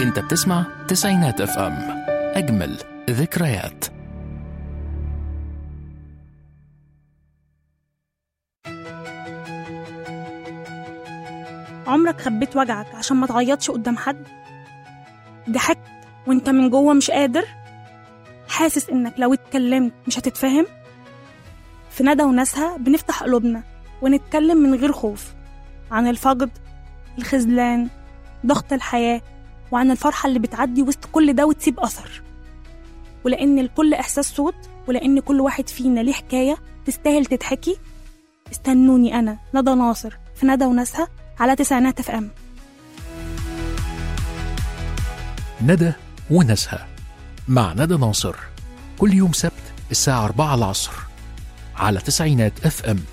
انت بتسمع تسعينات اف ام اجمل ذكريات عمرك خبيت وجعك عشان ما تعيطش قدام حد ضحكت وانت من جوه مش قادر حاسس انك لو اتكلمت مش هتتفهم في ندى وناسها بنفتح قلوبنا ونتكلم من غير خوف عن الفقد الخذلان ضغط الحياة وعن الفرحة اللي بتعدي وسط كل ده وتسيب أثر ولأن الكل إحساس صوت ولأن كل واحد فينا ليه حكاية تستاهل تتحكي استنوني أنا ندى ناصر في ندى وناسها على تسعينات اف ام ندى وناسها مع ندى ناصر كل يوم سبت الساعة 4 العصر على تسعينات اف ام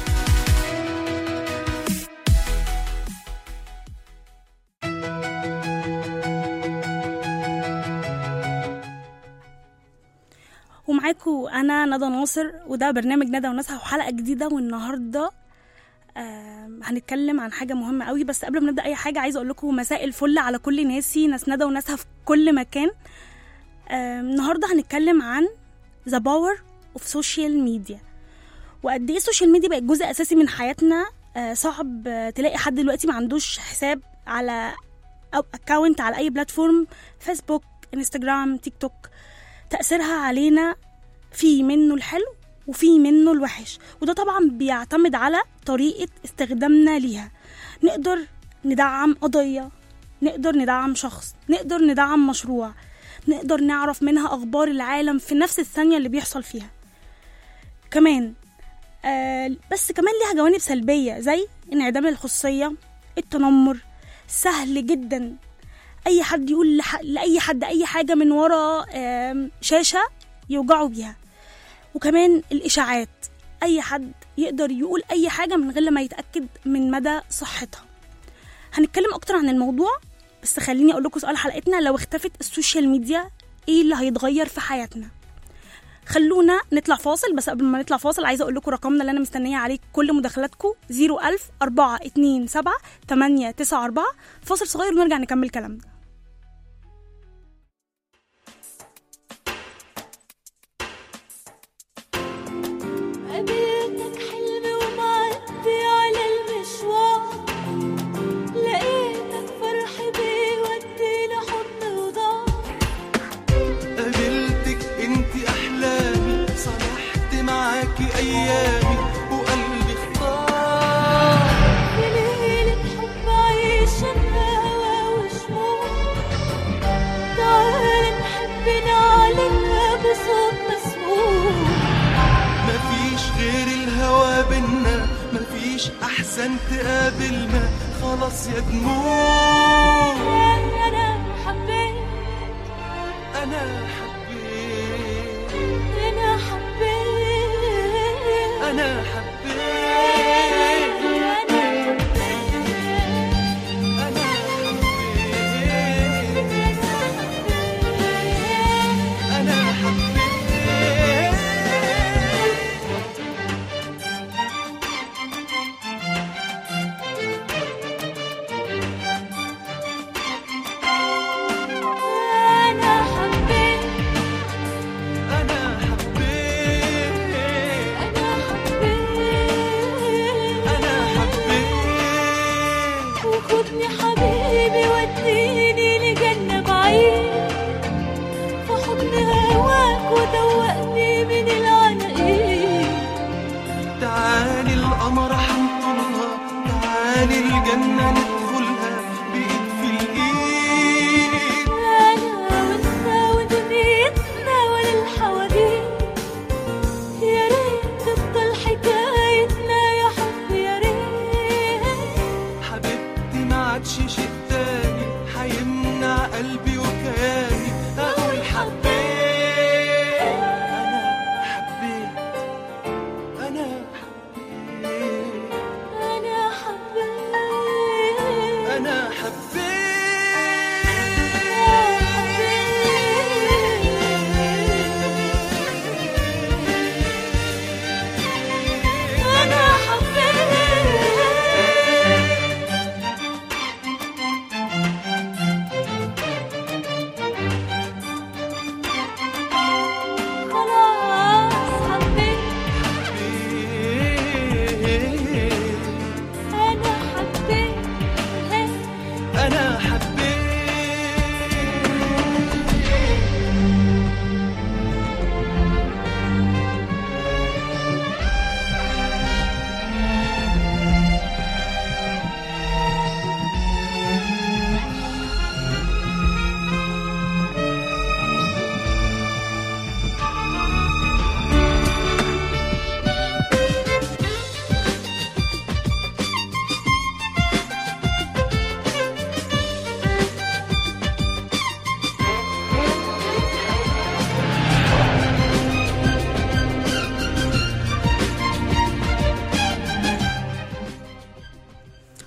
ومعاكم انا ندى ناصر وده برنامج ندى وناسها وحلقه جديده والنهارده آم، هنتكلم عن حاجه مهمه قوي بس قبل ما نبدا اي حاجه عايزه اقول لكم مساء الفل على كل ناسي ناس ندى وناسها في كل مكان آم، النهارده هنتكلم عن ذا باور اوف سوشيال ميديا وقد ايه السوشيال ميديا بقت جزء اساسي من حياتنا آه، صعب آه، تلاقي حد دلوقتي ما عندوش حساب على او اكونت على اي بلاتفورم فيسبوك انستجرام تيك توك تاثيرها علينا في منه الحلو وفي منه الوحش وده طبعا بيعتمد على طريقة استخدامنا ليها نقدر ندعم قضية نقدر ندعم شخص نقدر ندعم مشروع نقدر نعرف منها أخبار العالم في نفس الثانية اللي بيحصل فيها كمان آه بس كمان ليها جوانب سلبية زي انعدام الخصوصية التنمر سهل جدا أي حد يقول لح- لأي حد أي حاجة من ورا آم، شاشة يوجعوا بيها وكمان الإشاعات أي حد يقدر يقول أي حاجة من غير ما يتأكد من مدى صحتها هنتكلم أكتر عن الموضوع بس خليني أقول لكم سؤال حلقتنا لو اختفت السوشيال ميديا إيه اللي هيتغير في حياتنا خلونا نطلع فاصل بس قبل ما نطلع فاصل عايزه اقول لكم رقمنا اللي انا مستنيه عليه كل مداخلاتكم 01000 427 894 فاصل صغير ونرجع نكمل كلامنا قابلتك حلمي ومعدي على المشوار لقيتك فرحي بيودي لحضن وضار قابلتك انت احلامي صلحت معاكي ايامي وقلبي اختار في ليلة حب عيشنا هوا وشموع تعال نحب نعلنها بصوت مسموع مفيش غير الهوى بينا مفيش احسن تقابلنا خلاص يا دموع أنا حبيت انا حبيت أنا حبيت انا حبيت انا حبيت انا حبيت أنا حبيت انا حبيت أنا حبيت انا حبيت وخدني حبيبي وديني لجنة بعيد في حضن هواك ودوقني من العناقيد تعالي القمر حنطلها تعالي الجنة ندخلها بإيد في الإيد أنا وأنت ودنيتنا وللحواديت يا ريت تفضل حكايتنا يا حب يا ريت حبيبتي ما عادش شيء تاني هيمنع قلبي وكياني أقول حبيت أنا حبيت أنا حبيت أنا حبيت أنا حبيت أنا حبيت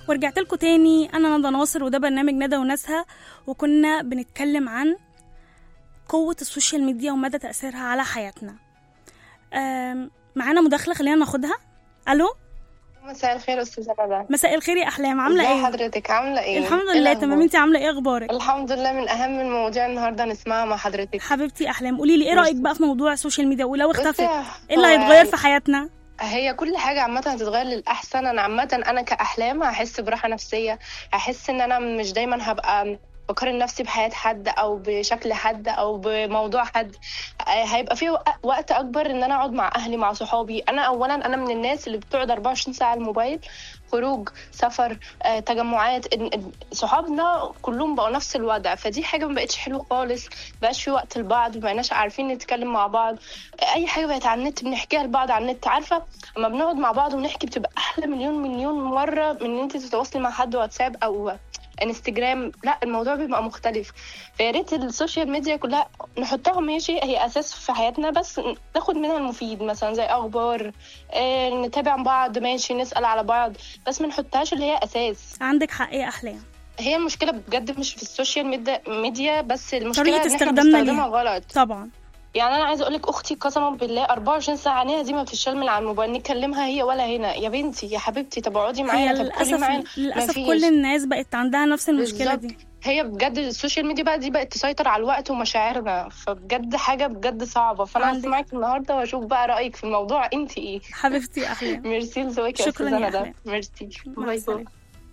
ورجعت لكم تاني انا ندى ناصر وده برنامج ندى وناسها وكنا بنتكلم عن قوة السوشيال ميديا ومدى تأثيرها على حياتنا أم، معانا مداخلة خلينا ناخدها الو مساء الخير استاذه ندى مساء الخير يا احلام عاملة ازي ايه حضرتك عامله ايه الحمد إيه لله الأخبار؟ تمام انت عاملة ايه اخبارك الحمد لله من اهم المواضيع النهارده نسمعها مع حضرتك حبيبتي احلام قولي لي ايه رايك بقى في موضوع السوشيال ميديا ولو بصي، اختفت ايه اللي هو هيتغير يعني في حياتنا هي كل حاجه عامه هتتغير للاحسن انا عامه انا كاحلام هحس براحه نفسيه هحس ان انا مش دايما هبقى بقارن نفسي بحياة حد أو بشكل حد أو بموضوع حد آه، هيبقى في وق- وقت أكبر إن أنا أقعد مع أهلي مع صحابي أنا أولا أنا من الناس اللي بتقعد 24 ساعة على الموبايل خروج سفر آه، تجمعات إن- إن- صحابنا كلهم بقوا نفس الوضع فدي حاجة ما بقتش حلوة خالص مبقاش في وقت لبعض مبقناش عارفين نتكلم مع بعض أي حاجة بقت على النت بنحكيها لبعض على النت عارفة لما بنقعد مع بعض ونحكي بتبقى أحلى مليون مليون مرة من إن أنت تتواصلي مع حد واتساب أو انستجرام لا الموضوع بيبقى مختلف فيا ريت السوشيال ميديا كلها نحطها ماشي هي اساس في حياتنا بس ناخد منها المفيد مثلا زي اخبار آه، نتابع بعض ماشي نسال على بعض بس ما نحطهاش اللي هي اساس عندك حق يا احلام هي المشكله بجد مش في السوشيال ميديا ميديا بس المشكله طريقة ان احنا استخدامنا بنستخدمها ليها. غلط طبعا يعني انا عايزه اقول لك اختي قسما بالله 24 ساعه عينيها دي ما بتشال من على الموبايل نكلمها هي ولا هنا يا بنتي يا حبيبتي طب اقعدي هي معايا طب كلي معايا للاسف للاسف مفيش. كل الناس بقت عندها نفس المشكله بالظبط. دي هي بجد السوشيال ميديا بقى دي بقت تسيطر على الوقت ومشاعرنا فبجد حاجه بجد صعبه فانا عندك- هسمعك النهارده واشوف بقى رايك في الموضوع انت ايه حبيبتي يا احلام ميرسي لذوقك يا شكراً استاذه يا ندى أحلام. ميرسي مع باي السلامة. باي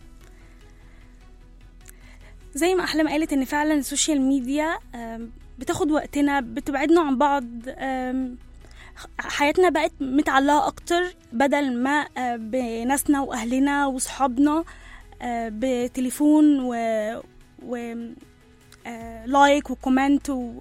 زي ما احلام قالت ان فعلا السوشيال ميديا آم، بتاخد وقتنا بتبعدنا عن بعض آم، حياتنا بقت متعلقة أكتر بدل ما آه، بناسنا وأهلنا وصحابنا آه، بتليفون و, و آه، لايك وكومنت و...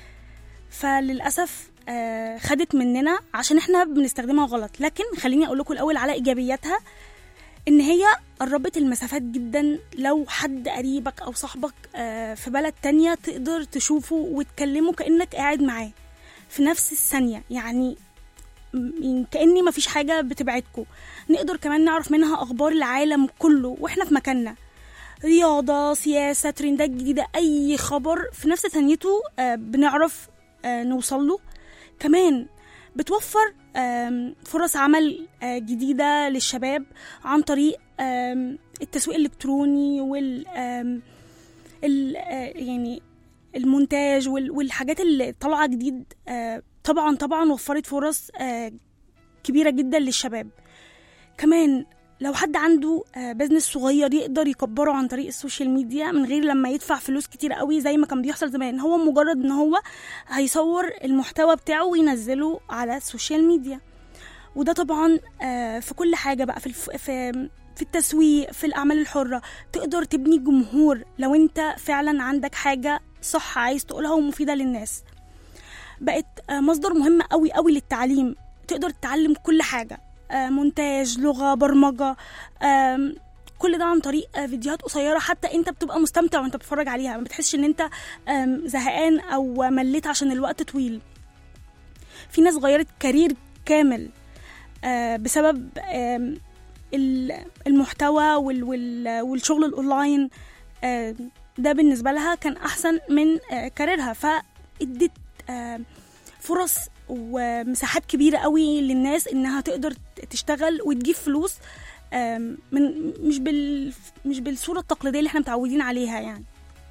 فللأسف آه، خدت مننا عشان احنا بنستخدمها غلط لكن خليني أقول لكم الأول على إيجابياتها ان هي قربت المسافات جدا لو حد قريبك او صاحبك آه، في بلد تانية تقدر تشوفه وتكلمه كأنك قاعد معاه في نفس الثانية يعني م- كأني مفيش حاجة بتبعدكم نقدر كمان نعرف منها أخبار العالم كله وإحنا في مكاننا رياضة سياسة ترندات جديدة أي خبر في نفس ثانيته آه، بنعرف آه، نوصل له كمان بتوفر آم، فرص عمل آه، جديدة للشباب عن طريق آم، التسويق الإلكتروني وال آم، ال- آه، يعني المونتاج وال- والحاجات اللي طالعة جديد آه، طبعا طبعا وفرت فرص آه، كبيرة جدا للشباب كمان لو حد عنده آه، بزنس صغير يقدر يكبره عن طريق السوشيال ميديا من غير لما يدفع فلوس كتير قوي زي ما كان بيحصل زمان هو مجرد ان هو هيصور المحتوى بتاعه وينزله على السوشيال ميديا وده طبعا آه، في كل حاجة بقى في الف... في في التسويق في الأعمال الحرة تقدر تبني جمهور لو انت فعلا عندك حاجة صح عايز تقولها ومفيدة للناس بقت آه، مصدر مهم قوي قوي للتعليم تقدر تتعلم كل حاجة آه، مونتاج لغة برمجة آم، كل ده عن طريق آه، فيديوهات قصيرة حتى انت بتبقى مستمتع وانت بتتفرج عليها ما بتحسش ان انت آم، زهقان او مليت عشان الوقت طويل في ناس غيرت كارير كامل آه، بسبب آم، ال- المحتوى وال- وال- والشغل الاونلاين آه، ده بالنسبة لها كان أحسن من آه، كاريرها فادت آه، فرص ومساحات كبيرة قوي للناس إنها تقدر تشتغل وتجيب فلوس آم، من مش بال مش بالصورة التقليدية اللي احنا متعودين عليها يعني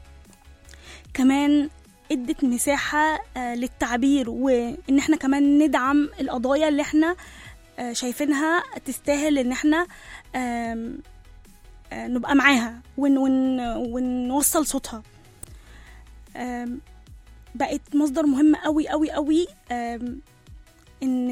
كمان ادت مساحة آه، للتعبير وإن احنا كمان ندعم القضايا اللي احنا آه، شايفينها تستاهل إن احنا آم، آه، نبقى معاها ون ون ونوصل صوتها آم، بقت مصدر مهم قوي قوي قوي آم، ان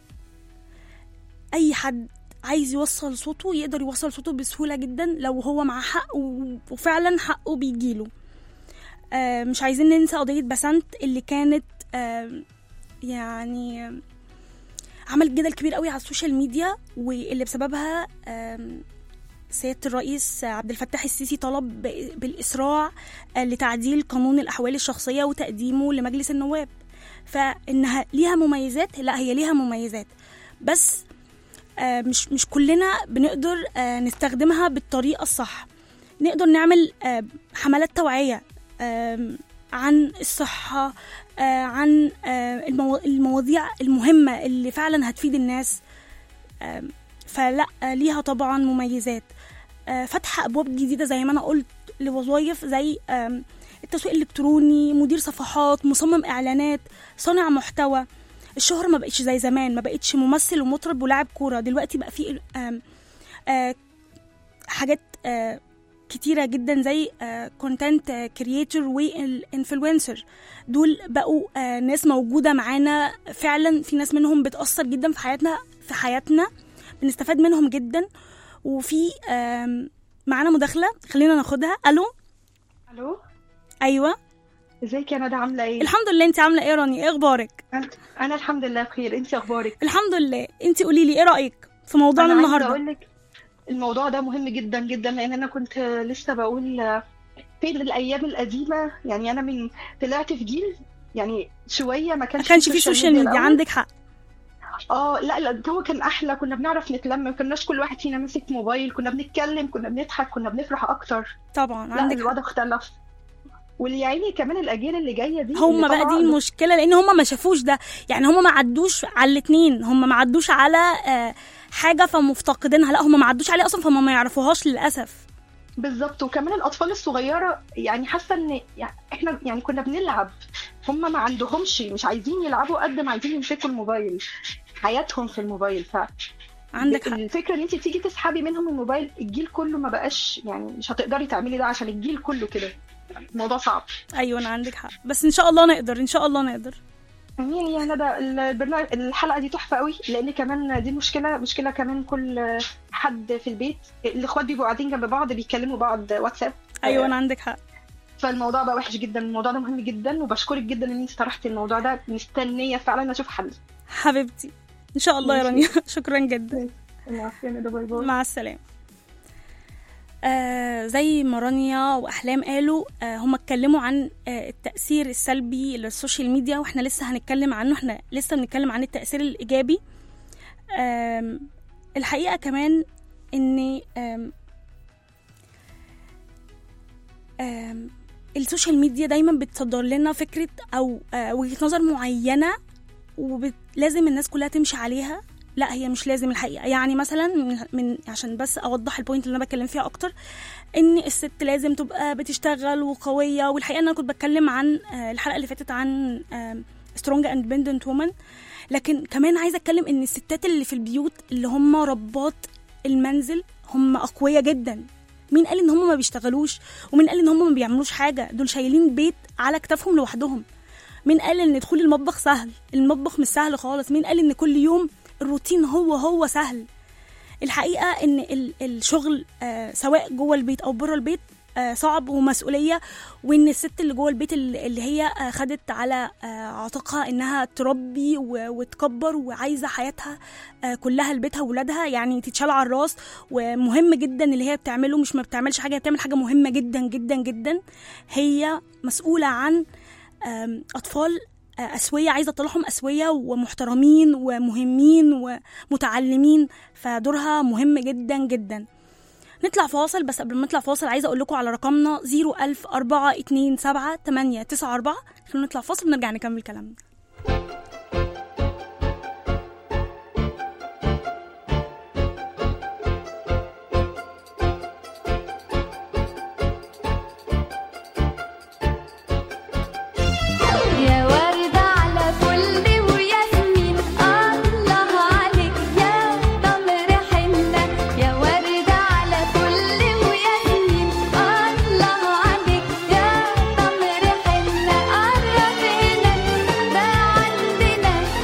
اي حد عايز يوصل صوته يقدر يوصل صوته بسهولة جدا لو هو معاه حق و- وفعلا حقه بيجيله آه، مش عايزين ننسى قضية بسنت اللي كانت آم، يعني عملت جدل كبير قوي على السوشيال ميديا واللي بسببها آم، سيادة الرئيس عبد الفتاح السيسي طلب ب- بالإسراع آه، لتعديل قانون الأحوال الشخصية وتقديمه لمجلس النواب فإنها ليها مميزات لا هي ليها مميزات بس آه، مش مش كلنا بنقدر آه، نستخدمها بالطريقه الصح نقدر نعمل آه، حملات توعيه آم، عن الصحه آه، عن آه، المو- المواضيع المهمه اللي فعلا هتفيد الناس آم، فلا آه، ليها طبعا مميزات آه، فتح ابواب جديده زي ما انا قلت لوظائف زي آم، التسويق الالكتروني مدير صفحات مصمم اعلانات صانع محتوى الشهرة ما بقتش زي زمان ما بقتش ممثل ومطرب ولاعب كورة دلوقتي بقى في آم، آه، حاجات آه، كتيرة جدا زي كونتنت كرييتور والانفلونسر دول بقوا آه، ناس موجودة معانا فعلا في ناس منهم بتأثر جدا في حياتنا في حياتنا بنستفاد منهم جدا وفي آم، معانا مداخلة خلينا ناخدها ألو الو أيوة ازيك يا ندى عامله ايه الحمد لله انت عاملة ايه يا راني ايه اخبارك أنا- انا الحمد لله بخير انت اخبارك الحمد لله انت قولي لي ايه رأيك في موضوعنا انا عايزه النهارده اقول لك الموضوع ده مهم جدا جدا لان انا كنت لسه بقول آه، فين الايام القديمه يعني انا من طلعت في جيل يعني شويه ما كانش ما كانش في سوشيال ميديا الأول. عندك حق اه لا لا هو كان احلى كنا بنعرف نتلم ما كناش كل واحد فينا ماسك موبايل كنا بنتكلم كنا بنضحك كنا بنفرح اكتر طبعا لا عندك حق الوضع اختلف واللي عيني كمان الاجيال اللي جايه دي هم اللي بقى دي طالعة المشكله لان هم ما شافوش ده يعني هم ما عدوش على الاثنين هم ما عدوش على آه، حاجه فمفتقدينها لا هم ما عدوش عليه اصلا فهم ما يعرفوهاش للاسف بالظبط وكمان الاطفال الصغيره يعني حاسه ان يعني احنا يعني كنا بنلعب هم ما عندهمش مش عايزين يلعبوا قد ما عايزين يمسكوا الموبايل حياتهم في الموبايل ف عندك حق الفكره ان انت تيجي تسحبي منهم الموبايل الجيل كله ما بقاش يعني مش هتقدري تعملي ده عشان الجيل كله كده الموضوع صعب ايوه انا عندك حق بس ان شاء الله نقدر ان شاء الله نقدر امين يا ندى البرنامج الحلقه دي تحفه قوي لان كمان دي مشكله مشكله كمان كل حد في البيت الاخوات بيبقوا قاعدين جنب بعض بيكلموا بعض واتساب ايوه انا عندك حق فالموضوع بقى وحش جدا الموضوع ده مهم جدا وبشكرك جدا ان انت طرحتي الموضوع ده مستنيه فعلا اشوف حل حبيبتي ان شاء الله يا رانيا شكرا جدا العافيه يا ندى باي باي مع السلامه آه زي ما رانيا واحلام قالوا آه هم اتكلموا عن آه التاثير السلبي للسوشيال ميديا واحنا لسه هنتكلم عنه احنا لسه بنتكلم عن التاثير الايجابي آم الحقيقه كمان ان آم آم السوشيال ميديا دايما بتصدر لنا فكره او آه وجهه نظر معينه ولازم الناس كلها تمشي عليها لا هي مش لازم الحقيقه يعني مثلا من, من عشان بس اوضح البوينت اللي انا بتكلم فيها اكتر ان الست لازم تبقى بتشتغل وقويه والحقيقه انا كنت بتكلم عن آه، الحلقه اللي فاتت عن سترونج اندبندنت وومن لكن كمان عايزه اتكلم ان الستات اللي في البيوت اللي هم ربات المنزل هم اقوياء جدا مين قال ان هم ما بيشتغلوش ومين قال ان هم ما بيعملوش حاجه دول شايلين بيت على كتافهم لوحدهم مين قال ان دخول المطبخ سهل المطبخ مش سهل خالص مين قال ان كل يوم الروتين هو هو سهل الحقيقه ان ال- الشغل آه، سواء جوه البيت او بره البيت آه، صعب ومسؤوليه وان الست اللي جوه البيت اللي اللي هي آه، خدت على آه، عاتقها انها تربي و- وتكبر وعايزه حياتها آه، كلها لبيتها وولادها يعني تتشال على الراس ومهم جدا اللي هي بتعمله مش ما بتعملش حاجه هي بتعمل حاجه مهمه جدا جدا جدا هي مسؤوله عن آم، اطفال آه، اسويه عايزه تطلعهم اسويه ومحترمين ومهمين ومتعلمين فدورها مهم جدا جدا نطلع فاصل بس قبل ما نطلع فاصل عايزه اقول لكم على رقمنا 010427894 خلينا نطلع فاصل ونرجع نكمل كلامنا يا وردة على فل وياسمين الله عليك يا تمر حنة يا وردة على فل وياسمين الله عليك يا تمر حنة قرب هنا ده عندنا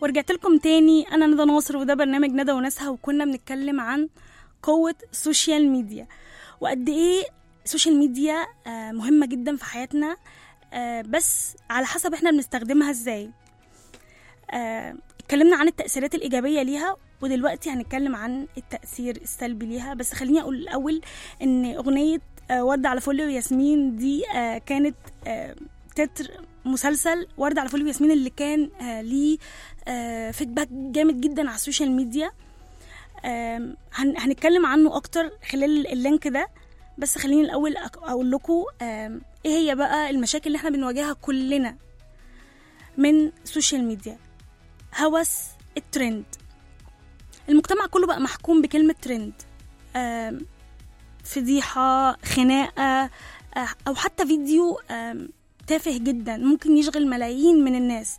ورجعت لكم تاني انا ندى ناصر وده برنامج ندى وناسها وكنا بنتكلم عن قوة السوشيال ميديا وقد ايه السوشيال ميديا آه، مهمة جدا في حياتنا آه، بس على حسب احنا بنستخدمها ازاي آه، اتكلمنا عن التأثيرات الإيجابية ليها ودلوقتي هنتكلم عن التأثير السلبي ليها بس خليني أقول الأول إن أغنية آه، ورد على فل وياسمين دي آه، كانت آه، تتر مسلسل ورد على فل وياسمين اللي كان آه، ليه آه، فيدباك جامد جدا على السوشيال ميديا آم، هن- هنتكلم عنه أكتر خلال اللينك ده بس خليني الأول أك- أقول لكم آم، إيه هي بقى المشاكل اللي احنا بنواجهها كلنا من السوشيال ميديا هوس الترند المجتمع كله بقى محكوم بكلمة ترند آم، فضيحة خناقة آه، أو حتى فيديو آم، تافه جدا ممكن يشغل ملايين من الناس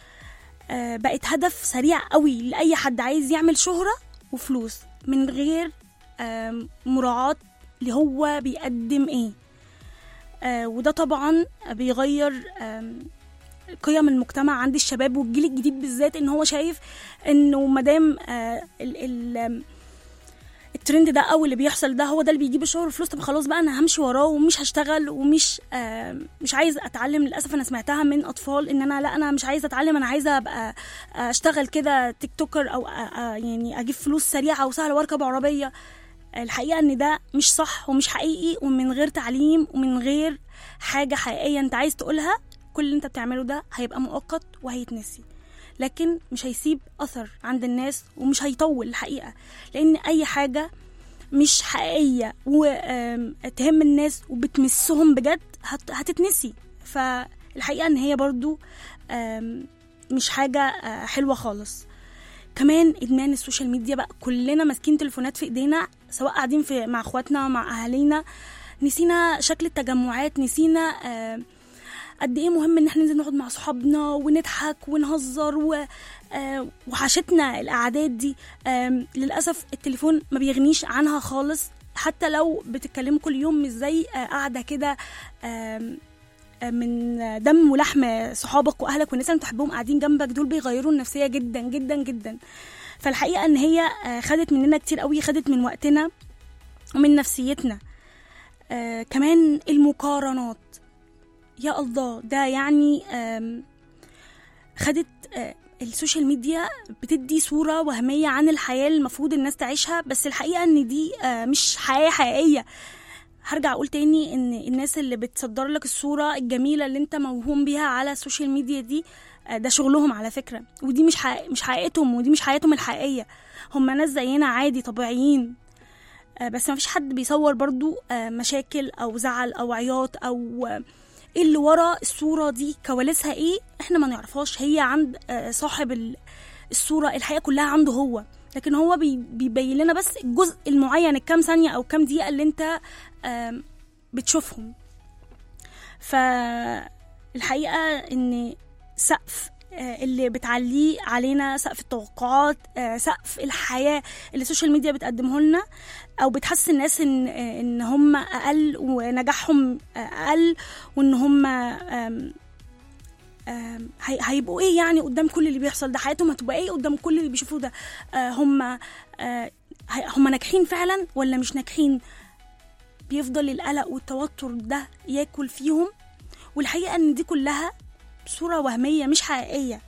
آه، بقت هدف سريع قوي لأي حد عايز يعمل شهرة وفلوس من غير آم، مراعاة اللي هو بيقدم ايه آه، وده طبعا بيغير آم، قيم المجتمع عند الشباب والجيل الجديد بالذات ان هو شايف انه مادام آه، ال- ال- آم، الترند ده او اللي بيحصل ده هو ده اللي بيجيب الشهرة والفلوس طب خلاص بقى انا همشي وراه ومش هشتغل ومش آه مش عايز اتعلم للاسف انا سمعتها من اطفال ان انا لا انا مش عايزه اتعلم انا عايزه ابقى اشتغل كده تيك توكر او آه آه يعني اجيب فلوس سريعه وسهله واركب عربيه الحقيقه ان ده مش صح ومش حقيقي ومن غير تعليم ومن غير حاجه حقيقيه انت عايز تقولها كل اللي انت بتعمله ده هيبقى مؤقت وهيتنسي لكن مش هيسيب اثر عند الناس ومش هيطول الحقيقه لان اي حاجه مش حقيقيه وتهم الناس وبتمسهم بجد هت- هتتنسي فالحقيقه ان هي برضو آم، مش حاجه آه، حلوه خالص كمان ادمان السوشيال ميديا بقى كلنا ماسكين تليفونات في ايدينا سواء قاعدين في مع اخواتنا مع اهالينا نسينا شكل التجمعات نسينا آه قد ايه مهم ان احنا ننزل نقعد مع صحابنا ونضحك ونهزر و آه، وحشتنا القعدات دي آم، للاسف التليفون ما بيغنيش عنها خالص حتى لو بتتكلموا كل يوم مش زي آه، قاعده كده آم، آه، من دم ولحم صحابك واهلك والناس اللي بتحبهم قاعدين جنبك دول بيغيروا النفسيه جدا جدا جدا فالحقيقه ان هي آه، خدت مننا كتير قوي خدت من وقتنا ومن نفسيتنا آه كمان المقارنات يا الله ده يعني آم، خدت آه، السوشيال ميديا بتدي صورة وهمية عن الحياة اللي المفروض الناس تعيشها بس الحقيقة ان دي آه، مش حياة حقيقية هرجع اقول تاني ان الناس اللي بتصدر لك الصورة الجميلة اللي انت موهوم بيها على السوشيال ميديا دي آه، ده شغلهم على فكرة ودي مش حقيقة مش حقيقتهم ودي مش حياتهم الحقيقية هم ناس زينا عادي طبيعيين آه، بس ما فيش حد بيصور برضو آه، مشاكل او زعل او عياط او آه، ايه اللي ورا الصورة دي كواليسها ايه احنا ما نعرفهاش هي عند آه، صاحب ال- الصورة الحقيقة كلها عنده هو لكن هو بي- بيبين لنا بس الجزء المعين الكام ثانية او كام دقيقة اللي انت آم، بتشوفهم فالحقيقة ان سقف آه، اللي بتعليه علينا سقف التوقعات آه، سقف الحياة اللي السوشيال ميديا بتقدمه لنا او بتحسس الناس ان آه، ان هم اقل ونجاحهم آه، اقل وان هم آم، آم، هي- هيبقوا ايه يعني قدام كل اللي بيحصل ده حياتهم هتبقى ايه قدام كل اللي بيشوفوه ده آه، هم آه، هي- هم ناجحين فعلا ولا مش ناجحين بيفضل القلق والتوتر ده ياكل فيهم والحقيقة ان دي كلها صورة وهمية مش حقيقية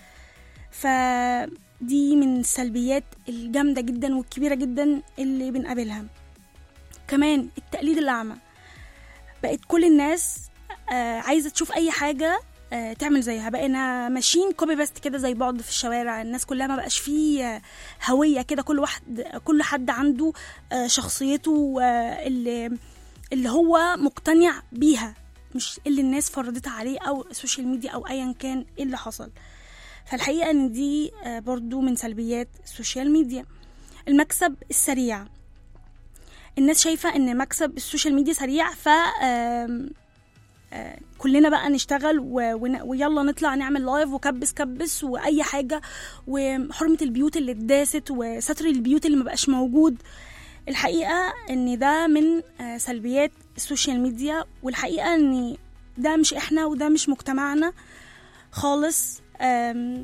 فدي من السلبيات الجامدة جدا والكبيرة جدا اللي بنقابلها كمان التقليد الأعمى بقت كل الناس آه، عايزة تشوف أي حاجة آه، تعمل زيها بقينا ماشيين كوبي بيست كده زي بعض في الشوارع الناس كلها ما بقاش فيه آه، هوية كده كل واحد كل حد عنده آه، شخصيته آه، اللي اللي هو مقتنع بيها مش اللي الناس فرضتها عليه او السوشيال ميديا او ايا كان ايه اللي حصل فالحقيقة ان دي آه، برضو من سلبيات السوشيال ميديا المكسب السريع الناس شايفة ان مكسب السوشيال ميديا سريع ف آم، آه، كلنا بقى نشتغل و- ون- ويلا نطلع نعمل لايف وكبس كبس واي حاجة وحرمة البيوت اللي اتداست وستر البيوت اللي مبقاش موجود الحقيقة ان ده من آه، سلبيات السوشيال ميديا والحقيقة ان ده مش احنا وده مش مجتمعنا خالص آم،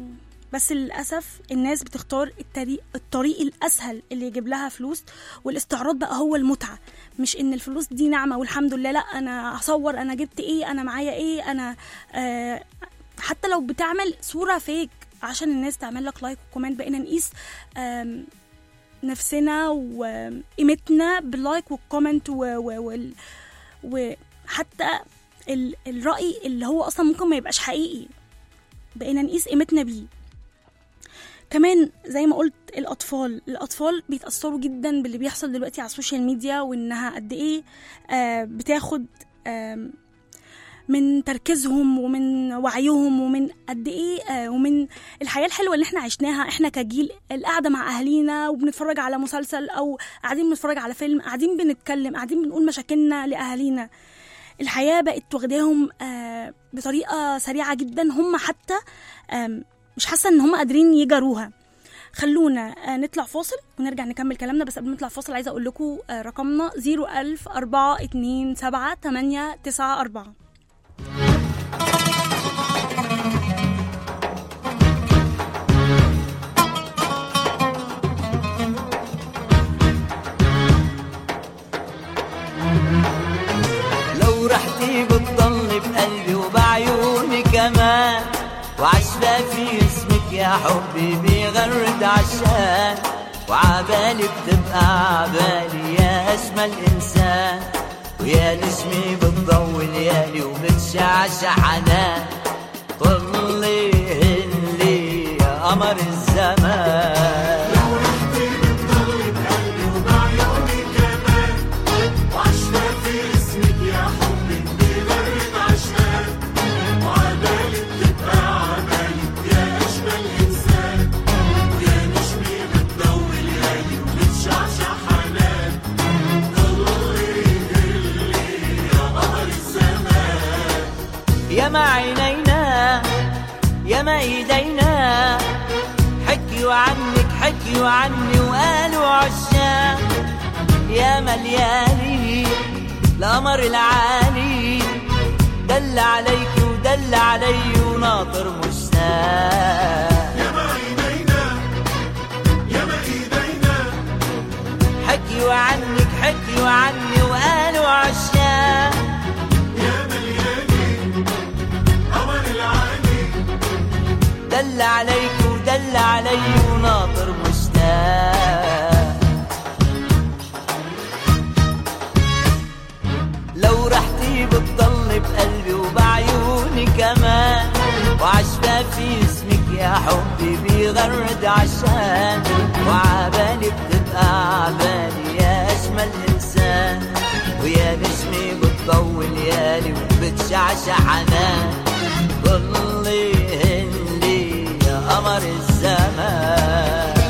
بس للاسف الناس بتختار الطريق الطريق الاسهل اللي يجيب لها فلوس والاستعراض بقى هو المتعه مش ان الفلوس دي نعمه والحمد لله لا انا هصور انا جبت ايه انا معايا ايه انا آه حتى لو بتعمل صوره فيك عشان الناس تعمل لك لايك وكومنت بقينا نقيس آم، نفسنا وقيمتنا باللايك والكومنت و- و- وال- وحتى ال- الرأي اللي هو أصلا ممكن ما يبقاش حقيقي بقينا نقيس قيمتنا بيه كمان زي ما قلت الأطفال الأطفال بيتأثروا جدا باللي بيحصل دلوقتي على السوشيال ميديا وإنها قد إيه آه بتاخد آم، من تركيزهم ومن وعيهم ومن قد ايه آه، ومن الحياه الحلوه اللي احنا عشناها احنا كجيل القعده مع اهالينا وبنتفرج على مسلسل او قاعدين بنتفرج على فيلم قاعدين بنتكلم قاعدين بنقول مشاكلنا لاهالينا الحياه بقت واخداهم آه، بطريقه سريعه جدا هم حتى آم، مش حاسه ان هم قادرين يجاروها خلونا آه، نطلع فاصل ونرجع نكمل كلامنا بس قبل ما نطلع فاصل عايزه اقول لكم آه، رقمنا 01000 427 894 لو رحتي بتضل بقلبي وبعيوني كمان وعشرة في اسمك يا حبي بيغرد عشان وعبالي بتبقى عبالي يا أجمل إنسان ويا نجمي بتضوي ليالي وبتشعشع حنان طلي هلي يا قمر الزمان يا ما عينينا يا ما ايدينا حكيوا عنك حكيوا عني وقالوا عشاق يا مليالي القمر العالي دل عليك ودل علي وناطر مشتاق يا ما ايدينا يا ما ايدينا حكيوا عنك حكيوا عني وقالوا عشاق دل عليك ودل علي وناطر مشتاق لو رحتي بتضل بقلبي وبعيوني كمان وعشفة في اسمك يا حبي بيغرد عشان وعبالي بتبقى عبالي يا أجمل إنسان ويا نجمي بتضوي ليالي وبتشعشع حنان ضلي هلي يا قمر الزمان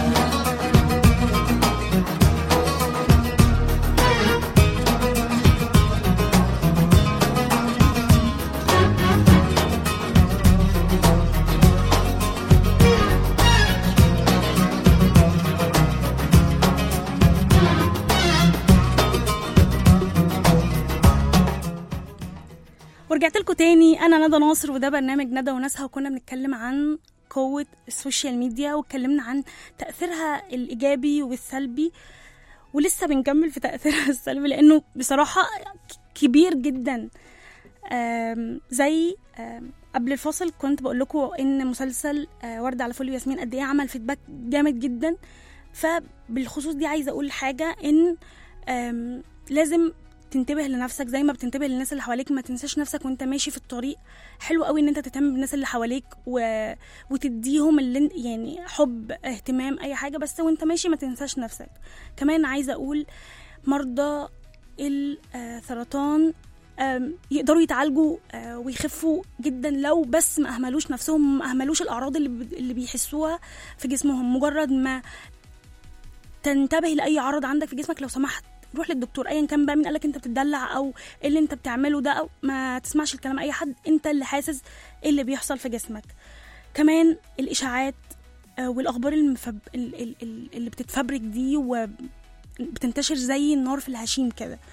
ورجعت لكم تاني انا ندى ناصر وده برنامج ندى وناسها وكنا بنتكلم عن قوة السوشيال ميديا واتكلمنا عن تأثيرها الإيجابي والسلبي ولسه بنكمل في تأثيرها السلبي لأنه بصراحة ك- كبير جدا آم، زي آم، قبل الفاصل كنت بقول لكم ان مسلسل آه، ورد على فل وياسمين قد ايه عمل فيدباك جامد جدا فبالخصوص دي عايزه اقول حاجه ان آم، لازم تنتبه لنفسك زي ما بتنتبه للناس اللي حواليك ما تنساش نفسك وانت ماشي في الطريق حلو قوي ان انت تهتم بالناس اللي حواليك و... وتديهم اللي انت- يعني حب اهتمام اي حاجه بس وانت ماشي ما تنساش نفسك كمان عايزه اقول مرضى السرطان آم، يقدروا يتعالجوا آه، ويخفوا جدا لو بس ما اهملوش نفسهم ما اهملوش الاعراض اللي ب- اللي بيحسوها في جسمهم مجرد ما تنتبه لاي عرض عندك في جسمك لو سمحت روح للدكتور ايا كان بقى مين قالك انت بتدلع او ايه اللي انت بتعمله ده او ما تسمعش الكلام اي حد انت اللي حاسس ايه اللي بيحصل في جسمك كمان الاشاعات آه، والاخبار المفب... ال- ال- ال- اللي بتتفبرك دي وبتنتشر زي النار في الهشيم كده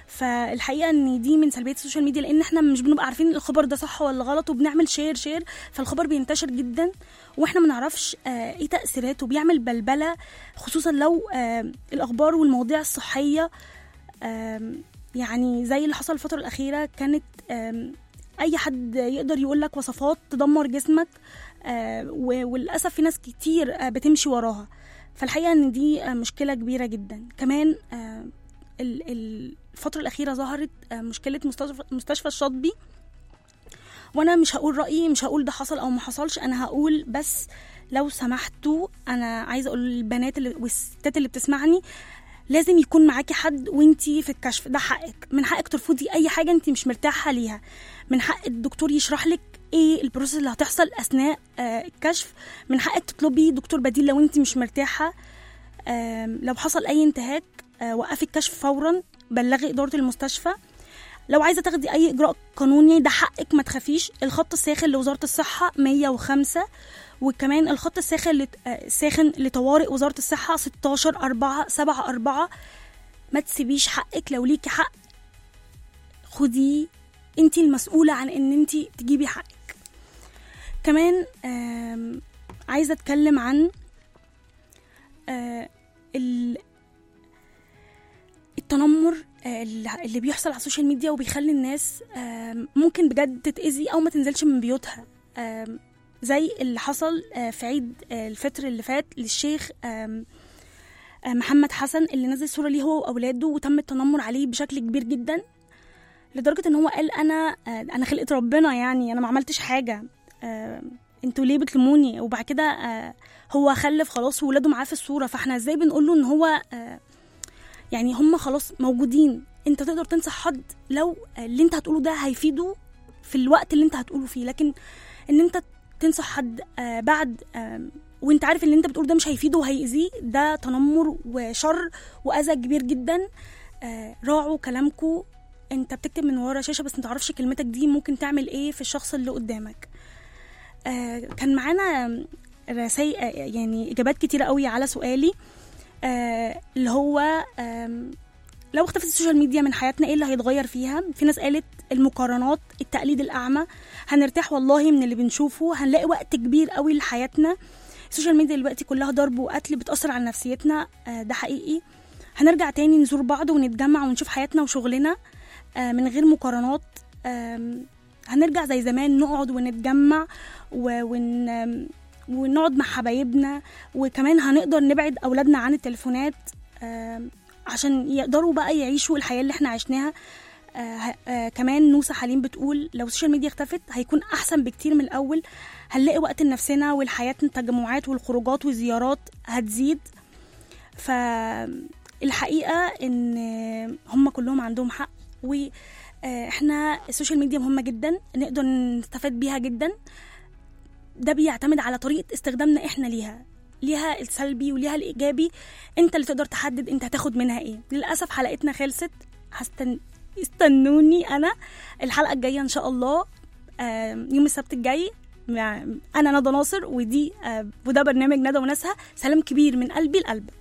فالحقيقه ان دي من سلبيات السوشيال ميديا لان احنا مش بنبقى عارفين الخبر ده صح ولا غلط وبنعمل شير شير فالخبر بينتشر جدا واحنا ما نعرفش آه ايه تاثيراته بيعمل بلبله خصوصا لو آه الاخبار والمواضيع الصحيه آم، يعني زي اللي حصل الفتره الاخيره كانت آم، اي حد يقدر يقول لك وصفات تدمر جسمك آه، و- وللاسف في ناس كتير آه، بتمشي وراها فالحقيقه ان دي آه، مشكله كبيره جدا كمان آه، ال- ال- الفتره الاخيره ظهرت آه، مشكله مستشفى مستشفى الشاطبي وانا مش هقول رايي مش هقول ده حصل او ما حصلش انا هقول بس لو سمحتوا انا عايزه اقول للبنات اللي والستات اللي بتسمعني لازم يكون معاكي حد وانتي في الكشف ده حقك من حقك ترفضي اي حاجه انتي مش مرتاحه ليها من حق الدكتور يشرح لك ايه البروسيس اللي هتحصل اثناء آه، الكشف من حقك تطلبي دكتور بديل لو انتي مش مرتاحه آم، لو حصل اي انتهاك آه، وقفي الكشف فورا بلغي اداره المستشفى لو عايزه تاخدي اي اجراء قانوني ده حقك ما تخافيش الخط الساخن لوزاره الصحه 105 وكمان الخط الساخن لت... آه، الساخن لطوارئ وزاره الصحه 16 4 7 4 ما تسيبيش حقك لو ليكي حق خديه انت المسؤوله عن ان انت تجيبي حقك كمان آم، عايزه اتكلم عن آه، ال- التنمر آه، اللي اللي بيحصل على السوشيال ميديا وبيخلي الناس آم، ممكن بجد تتأذي او ما تنزلش من بيوتها آم، زي اللي حصل آه، في عيد آه، الفطر اللي فات للشيخ آم، آه، محمد حسن اللي نزل صورة ليه هو وأولاده وتم التنمر عليه بشكل كبير جدا لدرجة ان هو قال انا آه، انا خلقت ربنا يعني انا ما عملتش حاجة آه، انتوا ليه بتلوموني وبعد كده آه، هو خلف خلاص وولاده معاه في الصورة فاحنا ازاي بنقول له ان هو آه، يعني هم خلاص موجودين انت تقدر تنصح حد لو اللي انت هتقوله ده هيفيده في الوقت اللي انت هتقوله فيه لكن ان انت تنصح حد آه، بعد آم، وانت عارف ان اللي انت بتقوله ده مش هيفيده وهيأذيه ده تنمر وشر واذى كبير جدا آه، راعوا كلامكم انت بتكتب من ورا شاشه بس انت تعرفش كلمتك دي ممكن تعمل ايه في الشخص اللي قدامك آه، كان معانا رسائل يعني اجابات كتيره قوي على سؤالي آه، اللي هو آم، لو اختفت السوشيال ميديا من حياتنا ايه اللي هيتغير فيها في ناس قالت المقارنات التقليد الاعمى هنرتاح والله من اللي بنشوفه هنلاقي وقت كبير قوي لحياتنا السوشيال ميديا دلوقتي كلها ضرب وقتل بتأثر على نفسيتنا آه، ده حقيقي هنرجع تاني نزور بعض ونتجمع ونشوف حياتنا وشغلنا آه، من غير مقارنات آم، هنرجع زي زمان نقعد ونتجمع و- ون آم، ونقعد مع حبايبنا وكمان هنقدر نبعد أولادنا عن التليفونات آم، عشان يقدروا بقى يعيشوا الحياة اللي احنا عشناها آه آه كمان نوسة حليم بتقول لو السوشيال ميديا اختفت هيكون أحسن بكتير من الأول هنلاقي وقت لنفسنا والحياة التجمعات والخروجات والزيارات هتزيد فالحقيقة إن هم كلهم عندهم حق وإحنا السوشيال ميديا مهمة جدا نقدر نستفاد بيها جدا ده بيعتمد على طريقة استخدامنا إحنا ليها ليها السلبي وليها الإيجابي أنت اللي تقدر تحدد أنت هتاخد منها إيه للأسف حلقتنا خلصت هستن... استنوني أنا الحلقة الجاية إن شاء الله آم، يوم السبت الجاي مع- أنا ندى ناصر ودي آه، وده برنامج ندى وناسها سلام كبير من قلبي لقلبك